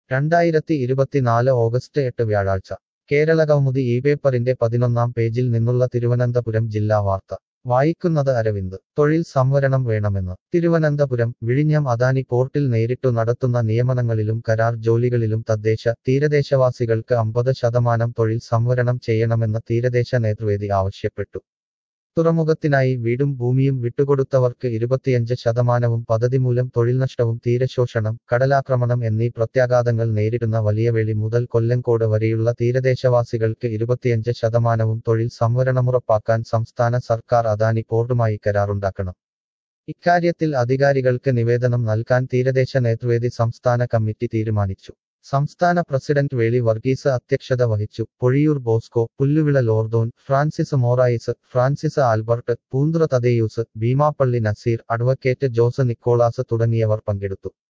രണ്ടായിരത്തി ഇരുപത്തിനാല് ഓഗസ്റ്റ് എട്ട് വ്യാഴാഴ്ച കേരള കൗമുദി ഈ പേപ്പറിന്റെ പതിനൊന്നാം പേജിൽ നിന്നുള്ള തിരുവനന്തപുരം ജില്ലാ വാർത്ത വായിക്കുന്നത് അരവിന്ദ് തൊഴിൽ സംവരണം വേണമെന്ന് തിരുവനന്തപുരം വിഴിഞ്ഞം അദാനി പോർട്ടിൽ നേരിട്ടു നടത്തുന്ന നിയമനങ്ങളിലും കരാർ ജോലികളിലും തദ്ദേശ തീരദേശവാസികൾക്ക് അമ്പത് ശതമാനം തൊഴിൽ സംവരണം ചെയ്യണമെന്ന് തീരദേശ നേതൃവേദി ആവശ്യപ്പെട്ടു തുറമുഖത്തിനായി വീടും ഭൂമിയും വിട്ടുകൊടുത്തവർക്ക് ഇരുപത്തിയഞ്ച് ശതമാനവും പദ്ധതി മൂലം തൊഴിൽനഷ്ടവും തീരശോഷണം കടലാക്രമണം എന്നീ പ്രത്യാഘാതങ്ങൾ നേരിടുന്ന വലിയവേളി മുതൽ കൊല്ലങ്കോട് വരെയുള്ള തീരദേശവാസികൾക്ക് ഇരുപത്തിയഞ്ച് ശതമാനവും തൊഴിൽ സംവരണമുറപ്പാക്കാൻ സംസ്ഥാന സർക്കാർ അദാനി പോർട്ടുമായി കരാറുണ്ടാക്കണം ഇക്കാര്യത്തിൽ അധികാരികൾക്ക് നിവേദനം നൽകാൻ തീരദേശ നേതൃവേദി സംസ്ഥാന കമ്മിറ്റി തീരുമാനിച്ചു സംസ്ഥാന പ്രസിഡന്റ് വേളി വർഗീസ് അധ്യക്ഷത വഹിച്ചു Pozhiyoor Bosco Pulluvila Lourdon Francis Morais Francis Albert Poonthura Thadeus Beemapally Naseer advocate Jose Nicholas തുടങ്ങിയവർ പങ്കെടുത്തു